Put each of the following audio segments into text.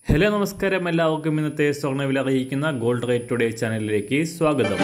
hello നമസ്കാരം എല്ലാവർക്കും ഇന്നത്തെ സ്വർണ്ണവില അറിയിക്കുന്ന ഗോൾഡ് റേറ്റ് ടുഡേ ചാനലിലേക്ക് സ്വാഗതം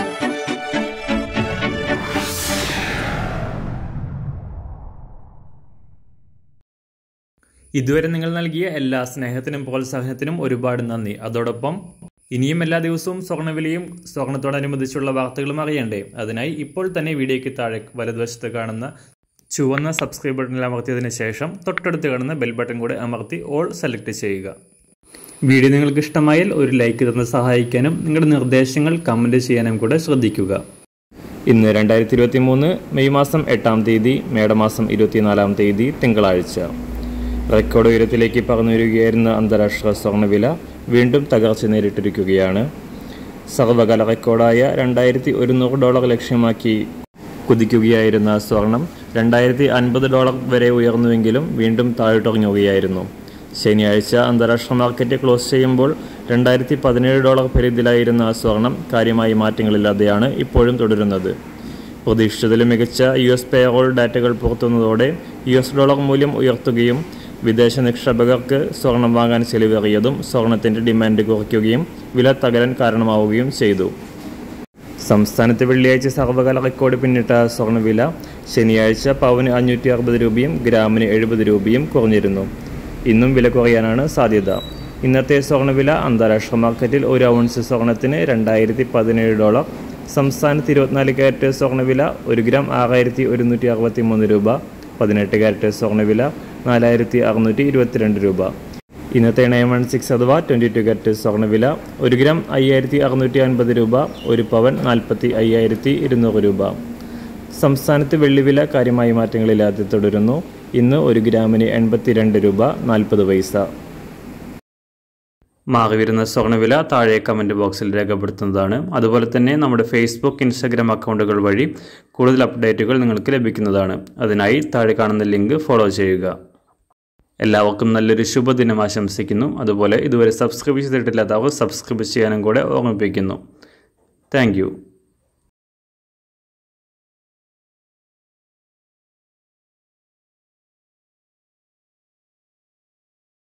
ഇതുവരെ നിങ്ങൾ നൽകിയ എല്ലാ സ്നേഹത്തിനും പ്രോത്സാഹനത്തിനും ഒരുപാട് നന്ദി അതോടൊപ്പം ഇനിയും എല്ലാ ദിവസവും സ്വർണ്ണവിലയും സ്വർണത്തോടനുബന്ധിച്ചുള്ള വാർത്തകളും അറിയണ്ടേ അതിനായി ഇപ്പോൾ തന്നെ വീഡിയോയ്ക്ക് താഴെ വലതുവശത്ത് കാണുന്ന ചുവന്ന സബ്സ്ക്രൈബ് ബട്ടണിൽ അമർത്തിയതിനു ശേഷം തൊട്ടടുത്ത് കാണുന്ന ബെൽ ബട്ടൺ കൂടെ അമർത്തി ഓൾ സെലക്ട് ചെയ്യുക വീഡിയോ നിങ്ങൾക്ക് ഇഷ്ടമായാൽ ഒരു ലൈക്ക് തന്ന് സഹായിക്കാനും നിങ്ങളുടെ നിർദ്ദേശങ്ങൾ കമൻറ്റ് ചെയ്യാനും കൂടെ ശ്രദ്ധിക്കുക ഇന്ന് രണ്ടായിരത്തി ഇരുപത്തി മൂന്ന് മെയ് മാസം എട്ടാം തീയതി മേടമാസം ഇരുപത്തിനാലാം തീയതി തിങ്കളാഴ്ച റെക്കോർഡ് ഉയരത്തിലേക്ക് പറന്നുയരുകയായിരുന്ന അന്താരാഷ്ട്ര സ്വർണ്ണവില വീണ്ടും തകർച്ച നേരിട്ടിരിക്കുകയാണ് സർവകാല റെക്കോർഡായ രണ്ടായിരത്തി ഒരുന്നൂറ് ഡോളർ ലക്ഷ്യമാക്കി കുതിക്കുകയായിരുന്ന സ്വർണം രണ്ടായിരത്തി അൻപത് ഡോളർ വരെ ഉയർന്നുവെങ്കിലും വീണ്ടും താഴോട്ടിറങ്ങുകയായിരുന്നു ശനിയാഴ്ച അന്താരാഷ്ട്ര മാർക്കറ്റ് ക്ലോസ് ചെയ്യുമ്പോൾ രണ്ടായിരത്തി പതിനേഴ് ഡോളർ പരിധിയിലായിരുന്ന സ്വർണം കാര്യമായ മാറ്റങ്ങളില്ലാതെയാണ് ഇപ്പോഴും തുടരുന്നത് പ്രതീക്ഷിച്ചതിലും മികച്ച യു എസ് പേറോൾ ഡാറ്റകൾ പുറത്തുവന്നതോടെ യു എസ് ഡോളർ മൂല്യം ഉയർത്തുകയും വിദേശ നിക്ഷേപകർക്ക് സ്വർണം വാങ്ങാൻ ചെലവേറിയതും സ്വർണത്തിൻ്റെ ഡിമാൻഡ് കുറയ്ക്കുകയും വില തകരാൻ കാരണമാവുകയും ചെയ്തു സംസ്ഥാനത്ത് വെള്ളിയാഴ്ച സർവകാല റെക്കോർഡ് പിന്നിട്ട സ്വർണ്ണവില ശനിയാഴ്ച പവന് അഞ്ഞൂറ്റി അറുപത് രൂപയും ഗ്രാമിന് എഴുപത് രൂപയും കുറഞ്ഞിരുന്നു ഇന്നും വില കുറയാനാണ് സാധ്യത ഇന്നത്തെ സ്വർണ്ണവില അന്താരാഷ്ട്ര മാർക്കറ്റിൽ ഒരു ഔൺസ് സ്വർണത്തിന് രണ്ടായിരത്തി പതിനേഴ് ഡോളർ സംസ്ഥാനത്ത് ഇരുപത്തിനാല് ക്യാരറ്റ് സ്വർണ്ണവില ഒരു ഗ്രാം ആറായിരത്തി ഒരുന്നൂറ്റി അറുപത്തി മൂന്ന് രൂപ പതിനെട്ട് ക്യാരറ്റ് സ്വർണ്ണവില നാലായിരത്തി അറുന്നൂറ്റി ഇരുപത്തിരണ്ട് രൂപ ഇന്നത്തെ നയൻ വൺ സിക്സ് അഥവാ ട്വൻറ്റി ടു ക്യാരറ്റ് സ്വർണ്ണവില ഒരു ഗ്രാം അയ്യായിരത്തി അറുന്നൂറ്റി അൻപത് രൂപ ഒരു പവൻ നാൽപ്പത്തി അയ്യായിരത്തി ഇരുന്നൂറ് രൂപ സംസ്ഥാനത്ത് വെള്ളിവില കാര്യമായ മാറ്റങ്ങളില്ലാതെ തുടരുന്നു ഇന്ന് ഒരു ഗ്രാമിന് എൺപത്തിരണ്ട് രൂപ നാൽപ്പത് പൈസ മാറി വരുന്ന സ്വർണ്ണവില താഴെ കമൻറ്റ് ബോക്സിൽ രേഖപ്പെടുത്തുന്നതാണ് അതുപോലെ തന്നെ നമ്മുടെ ഫേസ്ബുക്ക് ഇൻസ്റ്റാഗ്രാം അക്കൗണ്ടുകൾ വഴി കൂടുതൽ അപ്ഡേറ്റുകൾ നിങ്ങൾക്ക് ലഭിക്കുന്നതാണ് അതിനായി താഴെ കാണുന്ന ലിങ്ക് ഫോളോ ചെയ്യുക എല്ലാവർക്കും നല്ലൊരു ശുഭദിനം ആശംസിക്കുന്നു അതുപോലെ ഇതുവരെ സബ്സ്ക്രൈബ് ചെയ്തിട്ടില്ലാത്തവർ സബ്സ്ക്രൈബ് ചെയ്യാനും കൂടെ ഓർമ്മിപ്പിക്കുന്നു താങ്ക്